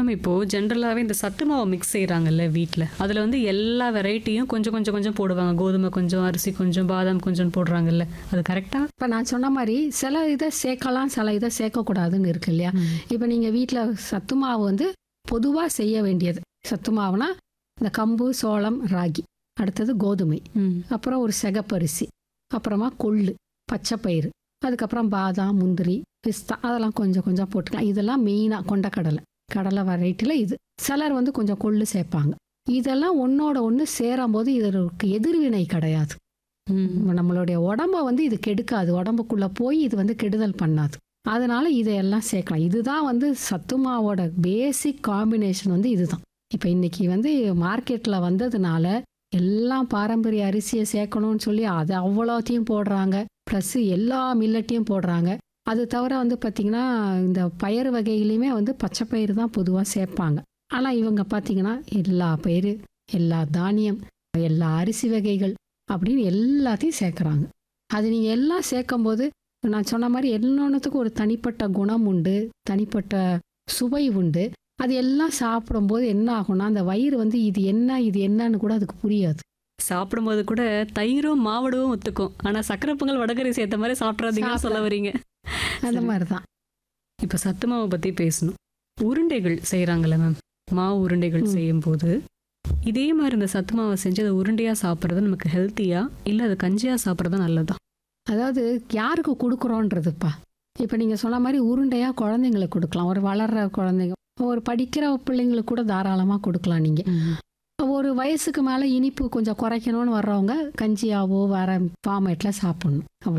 Ma'am இப்போ ஜென்ரலாகவே இந்த சத்து மாவு மிக்ஸ் செய்கிறாங்கல்ல வீட்டில் அதில் வந்து எல்லா வெரைட்டியும் கொஞ்சம் கொஞ்சம் கொஞ்சம் போடுவாங்க கோதுமை கொஞ்சம் அரிசி கொஞ்சம் பாதாம் கொஞ்சம் போடுறாங்கல்ல அது கரெக்டாக இப்போ நான் சொன்ன மாதிரி சில இதை சேர்க்கலாம் சில இதை சேர்க்கக்கூடாதுன்னு இருக்கு இல்லையா இப்போ நீங்கள் வீட்டில் சத்து மாவு வந்து பொதுவாக செய்ய வேண்டியது சத்து மாவுனா இந்த கம்பு சோளம் ராகி அடுத்தது கோதுமை அப்புறம் ஒரு சிகப்பரிசி அப்புறமா கொள்ளு பச்சைப்பயிறு அதுக்கப்புறம் பாதாம் முந்திரி பிஸ்தா அதெல்லாம் கொஞ்சம் கொஞ்சம் போட்டுக்கலாம் இதெல்லாம் மெயினாக கொண்டக்கடலை கடலை வெரைட்டியில் இது சிலர் வந்து கொஞ்சம் கொள்ளு சேர்ப்பாங்க இதெல்லாம் ஒன்றோட ஒன்று சேரும்போது இதற்கு எதிர்வினை கிடையாது நம்மளுடைய உடம்ப வந்து இது கெடுக்காது உடம்புக்குள்ள போய் இது வந்து கெடுதல் பண்ணாது அதனால இதையெல்லாம் சேர்க்கலாம் இதுதான் வந்து சத்துமாவோட பேசிக் காம்பினேஷன் வந்து இதுதான் இப்போ இன்னைக்கு வந்து மார்க்கெட்டில் வந்ததுனால எல்லாம் பாரம்பரிய அரிசியை சேர்க்கணும்னு சொல்லி அதை அவ்வளோத்தையும் போடுறாங்க ப்ளஸ் எல்லா மில்லட்டையும் போடுறாங்க அது தவிர வந்து பார்த்திங்கன்னா இந்த பயிர் வகையிலையுமே வந்து பச்சை பயிறு தான் பொதுவாக சேர்ப்பாங்க ஆனால் இவங்க பார்த்தீங்கன்னா எல்லா பயிறு எல்லா தானியம் எல்லா அரிசி வகைகள் அப்படின்னு எல்லாத்தையும் சேர்க்குறாங்க அது நீங்கள் எல்லாம் சேர்க்கும்போது நான் சொன்ன மாதிரி எல்லாத்துக்கும் ஒரு தனிப்பட்ட குணம் உண்டு தனிப்பட்ட சுவை உண்டு அது எல்லாம் சாப்பிடும்போது என்ன ஆகும்னா அந்த வயிறு வந்து இது என்ன இது என்னன்னு கூட அதுக்கு புரியாது சாப்பிடும்போது கூட தயிரும் மாவடவும் ஒத்துக்கும் ஆனால் சக்கரை பொங்கல் வடகரி சேர்த்த மாதிரி சாப்பிட்றாதீங்கன்னு சொல்ல வரீங்க அந்த சரி. மாதிரி தான் இப்போ சத்து மாவை பற்றி பேசணும் உருண்டைகள் செய்கிறாங்கல்ல மேம் மாவு உருண்டைகள் ம். செய்யும்போது இதே மாதிரி இந்த சத்து மாவை செஞ்சு அதை உருண்டையாக சாப்பிட்றது நமக்கு ஹெல்த்தியா இல்லை அது கஞ்சியாக சாப்பிட்றது நல்லதா அதாவது யாருக்கு கொடுக்குறோன்றதுப்பா இப்போ நீங்கள் சொன்ன மாதிரி உருண்டையாக குழந்தைங்களுக்கு கொடுக்கலாம் ஒரு வளர்கிற குழந்தைங்க ஒரு படிக்கிற பிள்ளைங்களுக்கு கூட தாராளமாக கொடுக்கலாம் நீங்கள் ஒரு வயசுக்கு மேலே இனிப்பு கொஞ்சம் குறைக்கணும்னு வர்றவங்க கஞ்சியாவோ வேற ஃபார்மேட்டில் சாப்பிடணும் அவ்வளோ